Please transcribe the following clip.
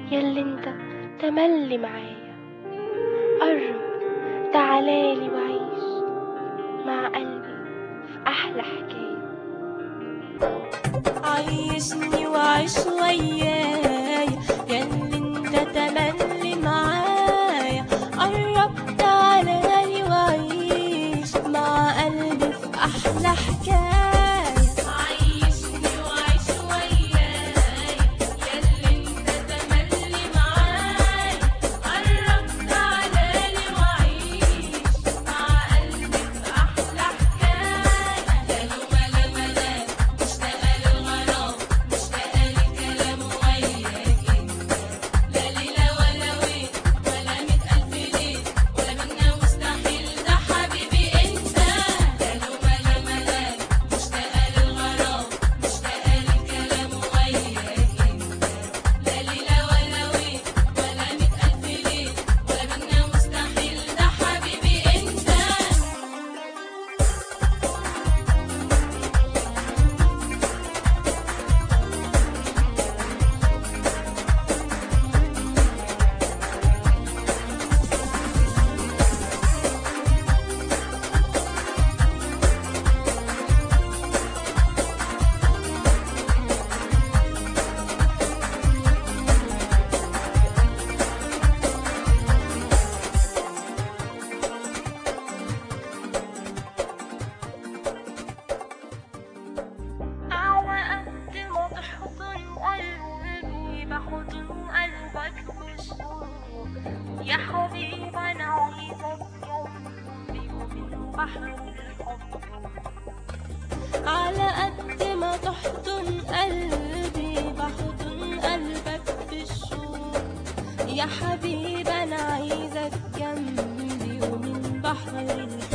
ياللي انت تملي معايا قرب تعالالي وعيش مع قلبي في أحلى حكاية عيشني وعيش وياي ياللي انت تملي معايا قرب تعالالي وعيش مع قلبي في احلى حكايه عيشني وعيش وياي ياللي انت تملي معايا قرب تعالالي وعيش مع قلبي في احلى حكايه لا ملا ملا مشتاقه للغرام مشتاقه لكلام وياك انت لا ليله ولا وين ولا مئة الف ليل ولا منا مستحيل ده حبيبي انت لا ملا ملا مشتاقه للغرام مشتاقه لكلام وياك انت لا ليله ولا وين ولا مئة الف ليل ولا منا مستحيل ده حبيبي انت على قد ما تحضن قلبي بحضن قلبك بشوق يا حبيبي انا عايزك جنبي ومن بحر الحب على قد ما تحضن قلبي بحضن قلبك بالشوق يا حبيبي انا عايزك جنبي ومن بحر الحب